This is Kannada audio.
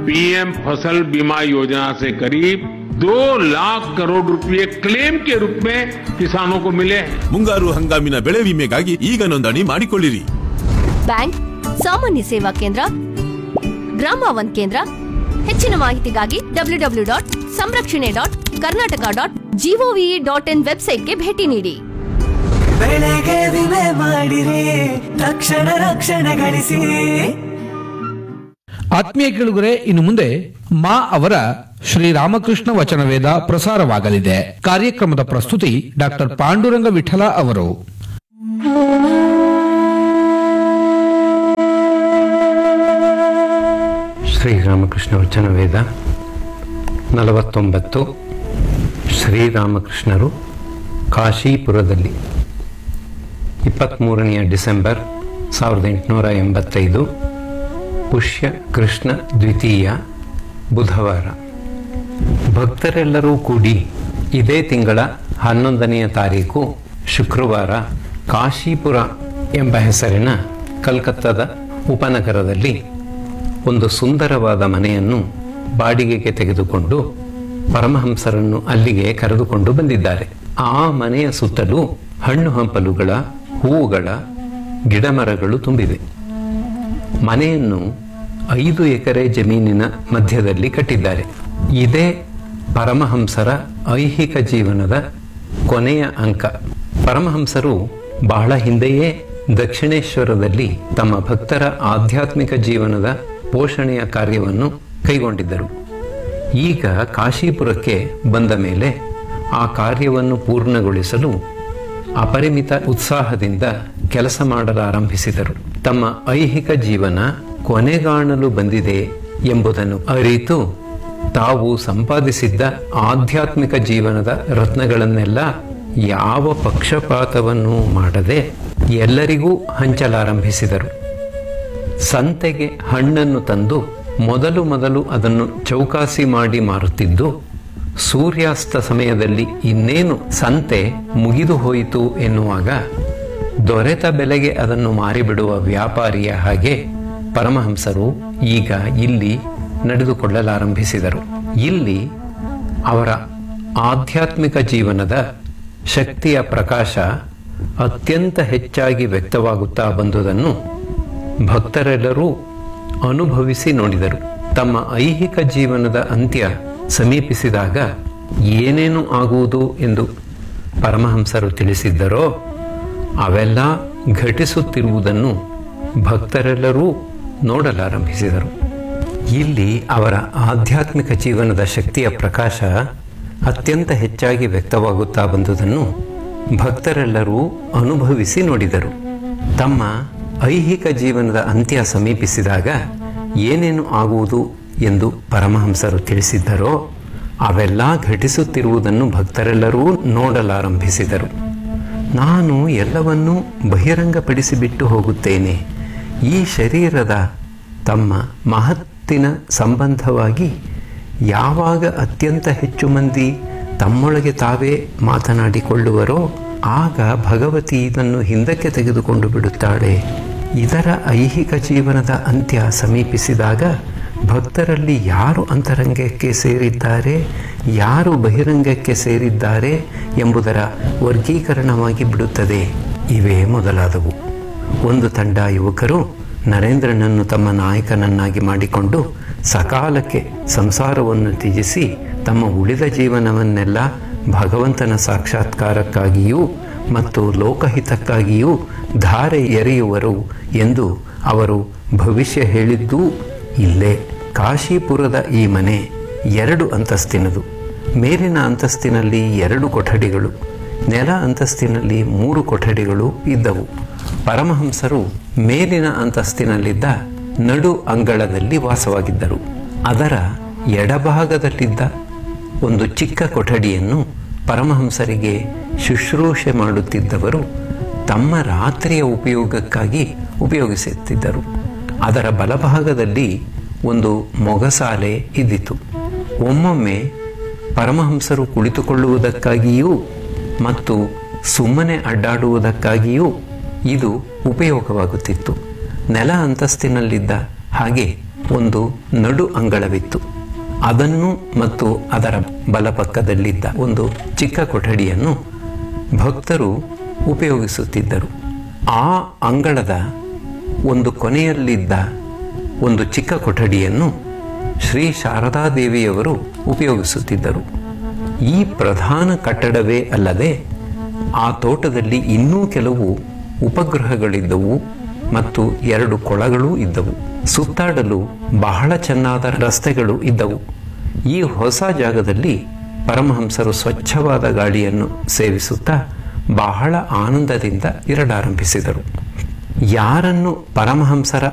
पीएम फसल बीमा योजना से करीब दो लाख करोड़ रुपए क्लेम के रूप में किसानों को मिले हैं ಮುಂಗಾರು ಹಂಗಾಮಿನ ಬೆಳೆ ವಿಮೆಗಾಗಿ ಈಗ ನೋಂದಣಿ ಮಾಡಿಕೊಳ್ಳಿರಿ ಬ್ಯಾಂಕ್ ಸಾಮಾನ್ಯ ಸೇವಾ ಕೇಂದ್ರ ಗ್ರಾಮ ಒನ್ ಕೇಂದ್ರ ಹೆಚ್ಚಿನ ಮಾಹಿತಿಗಾಗಿ ಡಬ್ಲ್ಯೂ ಡಬ್ಲ್ಯೂ ಡಾಟ್ ಸಂರಕ್ಷಣೆ dot Karnataka dot G O V dot in ವೆಬ್ಸೈಟ್ಗೆ ಭೇಟಿ ನೀಡಿ ಬೆಳೆಗೆ ವಿಮೆ ಮಾಡಿರಿ ತಕ್ಷಣ ರಕ್ಷಣೆ ಗಳಿಸಿ ಆತ್ಮೀಯ ಕೇಳುಗರೆ ಇನ್ನು ಮುಂದೆ ಮಾ ಅವರ ಶ್ರೀರಾಮಕೃಷ್ಣ ವಚನವೇದ ಪ್ರಸಾರವಾಗಲಿದೆ ಕಾರ್ಯಕ್ರಮದ ಪ್ರಸ್ತುತಿ ಡಾಕ್ಟರ್ ಪಾಂಡುರಂಗ ವಿಠಲ ಅವರು ಶ್ರೀರಾಮಕೃಷ್ಣ ವಚನ ವೇದ ನಲವತ್ತೊಂಬತ್ತು ಶ್ರೀರಾಮಕೃಷ್ಣರು ಕಾಶೀಪುರದಲ್ಲಿ ಇಪ್ಪತ್ತ್ಮೂರನೆಯ ಡಿಸೆಂಬರ್ ಸಾವಿರದ ಎಂಟುನೂರ ಎಂಬತ್ತೈದು ಪುಷ್ಯ ಕೃಷ್ಣ ದ್ವಿತೀಯ ಬುಧವಾರ ಭಕ್ತರೆಲ್ಲರೂ ಕೂಡಿ ಇದೇ ತಿಂಗಳ ಹನ್ನೊಂದನೆಯ ತಾರೀಕು ಶುಕ್ರವಾರ ಕಾಶೀಪುರ ಎಂಬ ಹೆಸರಿನ ಕಲ್ಕತ್ತಾದ ಉಪನಗರದಲ್ಲಿ ಒಂದು ಸುಂದರವಾದ ಮನೆಯನ್ನು ಬಾಡಿಗೆಗೆ ತೆಗೆದುಕೊಂಡು ಪರಮಹಂಸರನ್ನು ಅಲ್ಲಿಗೆ ಕರೆದುಕೊಂಡು ಬಂದಿದ್ದಾರೆ ಆ ಮನೆಯ ಸುತ್ತಲೂ ಹಣ್ಣು ಹಂಪಲುಗಳ ಹೂವುಗಳ ಗಿಡಮರಗಳು ತುಂಬಿವೆ ಮನೆಯನ್ನು ಐದು ಎಕರೆ ಜಮೀನಿನ ಮಧ್ಯದಲ್ಲಿ ಕಟ್ಟಿದ್ದಾರೆ ಇದೇ ಪರಮಹಂಸರ ಐಹಿಕ ಜೀವನದ ಕೊನೆಯ ಅಂಕ ಪರಮಹಂಸರು ಬಹಳ ಹಿಂದೆಯೇ ದಕ್ಷಿಣೇಶ್ವರದಲ್ಲಿ ತಮ್ಮ ಭಕ್ತರ ಆಧ್ಯಾತ್ಮಿಕ ಜೀವನದ ಪೋಷಣೆಯ ಕಾರ್ಯವನ್ನು ಕೈಗೊಂಡಿದ್ದರು ಈಗ ಕಾಶೀಪುರಕ್ಕೆ ಬಂದ ಮೇಲೆ ಆ ಕಾರ್ಯವನ್ನು ಪೂರ್ಣಗೊಳಿಸಲು ಅಪರಿಮಿತ ಉತ್ಸಾಹದಿಂದ ಕೆಲಸ ಮಾಡಲಾರಂಭಿಸಿದರು ತಮ್ಮ ಐಹಿಕ ಜೀವನ ಕೊನೆಗಾಣಲು ಬಂದಿದೆ ಎಂಬುದನ್ನು ಅರಿತು ತಾವು ಸಂಪಾದಿಸಿದ್ದ ಆಧ್ಯಾತ್ಮಿಕ ಜೀವನದ ರತ್ನಗಳನ್ನೆಲ್ಲ ಯಾವ ಪಕ್ಷಪಾತವನ್ನು ಮಾಡದೆ ಎಲ್ಲರಿಗೂ ಹಂಚಲಾರಂಭಿಸಿದರು ಸಂತೆಗೆ ಹಣ್ಣನ್ನು ತಂದು ಮೊದಲು ಮೊದಲು ಅದನ್ನು ಚೌಕಾಸಿ ಮಾಡಿ ಮಾರುತ್ತಿದ್ದು ಸೂರ್ಯಾಸ್ತ ಸಮಯದಲ್ಲಿ ಇನ್ನೇನು ಸಂತೆ ಮುಗಿದು ಹೋಯಿತು ಎನ್ನುವಾಗ ದೊರೆತ ಬೆಲೆಗೆ ಅದನ್ನು ಮಾರಿಬಿಡುವ ವ್ಯಾಪಾರಿಯ ಹಾಗೆ ಪರಮಹಂಸರು ಈಗ ಇಲ್ಲಿ ನಡೆದುಕೊಳ್ಳಲಾರಂಭಿಸಿದರು ಇಲ್ಲಿ ಅವರ ಆಧ್ಯಾತ್ಮಿಕ ಜೀವನದ ಶಕ್ತಿಯ ಪ್ರಕಾಶ ಅತ್ಯಂತ ಹೆಚ್ಚಾಗಿ ವ್ಯಕ್ತವಾಗುತ್ತಾ ಬಂದುದನ್ನು ಭಕ್ತರೆಲ್ಲರೂ ಅನುಭವಿಸಿ ನೋಡಿದರು ತಮ್ಮ ಐಹಿಕ ಜೀವನದ ಅಂತ್ಯ ಸಮೀಪಿಸಿದಾಗ ಏನೇನು ಆಗುವುದು ಎಂದು ಪರಮಹಂಸರು ತಿಳಿಸಿದ್ದರೋ ಅವೆಲ್ಲ ಘಟಿಸುತ್ತಿರುವುದನ್ನು ಭಕ್ತರೆಲ್ಲರೂ ನೋಡಲಾರಂಭಿಸಿದರು ಇಲ್ಲಿ ಅವರ ಆಧ್ಯಾತ್ಮಿಕ ಜೀವನದ ಶಕ್ತಿಯ ಪ್ರಕಾಶ ಅತ್ಯಂತ ಹೆಚ್ಚಾಗಿ ವ್ಯಕ್ತವಾಗುತ್ತಾ ಬಂದುದನ್ನು ಭಕ್ತರೆಲ್ಲರೂ ಅನುಭವಿಸಿ ನೋಡಿದರು ತಮ್ಮ ಐಹಿಕ ಜೀವನದ ಅಂತ್ಯ ಸಮೀಪಿಸಿದಾಗ ಏನೇನು ಆಗುವುದು ಎಂದು ಪರಮಹಂಸರು ತಿಳಿಸಿದ್ದರೋ ಅವೆಲ್ಲ ಘಟಿಸುತ್ತಿರುವುದನ್ನು ಭಕ್ತರೆಲ್ಲರೂ ನೋಡಲಾರಂಭಿಸಿದರು ನಾನು ಎಲ್ಲವನ್ನೂ ಬಹಿರಂಗಪಡಿಸಿಬಿಟ್ಟು ಹೋಗುತ್ತೇನೆ ಈ ಶರೀರದ ತಮ್ಮ ಮಹತ್ತಿನ ಸಂಬಂಧವಾಗಿ ಯಾವಾಗ ಅತ್ಯಂತ ಹೆಚ್ಚು ಮಂದಿ ತಮ್ಮೊಳಗೆ ತಾವೇ ಮಾತನಾಡಿಕೊಳ್ಳುವರೋ ಆಗ ಭಗವತಿ ಇದನ್ನು ಹಿಂದಕ್ಕೆ ತೆಗೆದುಕೊಂಡು ಬಿಡುತ್ತಾಳೆ ಇದರ ಐಹಿಕ ಜೀವನದ ಅಂತ್ಯ ಸಮೀಪಿಸಿದಾಗ ಭಕ್ತರಲ್ಲಿ ಯಾರು ಅಂತರಂಗಕ್ಕೆ ಸೇರಿದ್ದಾರೆ ಯಾರು ಬಹಿರಂಗಕ್ಕೆ ಸೇರಿದ್ದಾರೆ ಎಂಬುದರ ವರ್ಗೀಕರಣವಾಗಿ ಬಿಡುತ್ತದೆ ಇವೇ ಮೊದಲಾದವು ಒಂದು ತಂಡ ಯುವಕರು ನರೇಂದ್ರನನ್ನು ತಮ್ಮ ನಾಯಕನನ್ನಾಗಿ ಮಾಡಿಕೊಂಡು ಸಕಾಲಕ್ಕೆ ಸಂಸಾರವನ್ನು ತ್ಯಜಿಸಿ ತಮ್ಮ ಉಳಿದ ಜೀವನವನ್ನೆಲ್ಲ ಭಗವಂತನ ಸಾಕ್ಷಾತ್ಕಾರಕ್ಕಾಗಿಯೂ ಮತ್ತು ಲೋಕಹಿತಕ್ಕಾಗಿಯೂ ಧಾರೆ ಎರೆಯುವರು ಎಂದು ಅವರು ಭವಿಷ್ಯ ಹೇಳಿದ್ದೂ ಇಲ್ಲೇ ಕಾಶೀಪುರದ ಈ ಮನೆ ಎರಡು ಅಂತಸ್ತಿನದು ಮೇಲಿನ ಅಂತಸ್ತಿನಲ್ಲಿ ಎರಡು ಕೊಠಡಿಗಳು ನೆಲ ಅಂತಸ್ತಿನಲ್ಲಿ ಮೂರು ಕೊಠಡಿಗಳು ಇದ್ದವು ಪರಮಹಂಸರು ಮೇಲಿನ ಅಂತಸ್ತಿನಲ್ಲಿದ್ದ ನಡು ಅಂಗಳದಲ್ಲಿ ವಾಸವಾಗಿದ್ದರು ಅದರ ಎಡಭಾಗದಲ್ಲಿದ್ದ ಒಂದು ಚಿಕ್ಕ ಕೊಠಡಿಯನ್ನು ಪರಮಹಂಸರಿಗೆ ಶುಶ್ರೂಷೆ ಮಾಡುತ್ತಿದ್ದವರು ತಮ್ಮ ರಾತ್ರಿಯ ಉಪಯೋಗಕ್ಕಾಗಿ ಉಪಯೋಗಿಸುತ್ತಿದ್ದರು ಅದರ ಬಲಭಾಗದಲ್ಲಿ ಒಂದು ಮೊಗಸಾಲೆ ಇದ್ದಿತು ಒಮ್ಮೊಮ್ಮೆ ಪರಮಹಂಸರು ಕುಳಿತುಕೊಳ್ಳುವುದಕ್ಕಾಗಿಯೂ ಮತ್ತು ಸುಮ್ಮನೆ ಅಡ್ಡಾಡುವುದಕ್ಕಾಗಿಯೂ ಇದು ಉಪಯೋಗವಾಗುತ್ತಿತ್ತು ನೆಲ ಅಂತಸ್ತಿನಲ್ಲಿದ್ದ ಹಾಗೆ ಒಂದು ನಡು ಅಂಗಳವಿತ್ತು ಅದನ್ನು ಮತ್ತು ಅದರ ಬಲಪಕ್ಕದಲ್ಲಿದ್ದ ಒಂದು ಚಿಕ್ಕ ಕೊಠಡಿಯನ್ನು ಭಕ್ತರು ಉಪಯೋಗಿಸುತ್ತಿದ್ದರು ಆ ಅಂಗಳದ ಒಂದು ಕೊನೆಯಲ್ಲಿದ್ದ ಒಂದು ಚಿಕ್ಕ ಕೊಠಡಿಯನ್ನು ಶ್ರೀ ಶಾರದಾದೇವಿಯವರು ಉಪಯೋಗಿಸುತ್ತಿದ್ದರು ಈ ಪ್ರಧಾನ ಕಟ್ಟಡವೇ ಅಲ್ಲದೆ ಆ ತೋಟದಲ್ಲಿ ಇನ್ನೂ ಕೆಲವು ಉಪಗ್ರಹಗಳಿದ್ದವು ಮತ್ತು ಎರಡು ಕೊಳಗಳೂ ಇದ್ದವು ಸುತ್ತಾಡಲು ಬಹಳ ಚೆನ್ನಾದ ರಸ್ತೆಗಳು ಇದ್ದವು ಈ ಹೊಸ ಜಾಗದಲ್ಲಿ ಪರಮಹಂಸರು ಸ್ವಚ್ಛವಾದ ಗಾಳಿಯನ್ನು ಸೇವಿಸುತ್ತಾ ಬಹಳ ಆನಂದದಿಂದ ಇರಲಾರಂಭಿಸಿದರು ಯಾರನ್ನು ಪರಮಹಂಸರ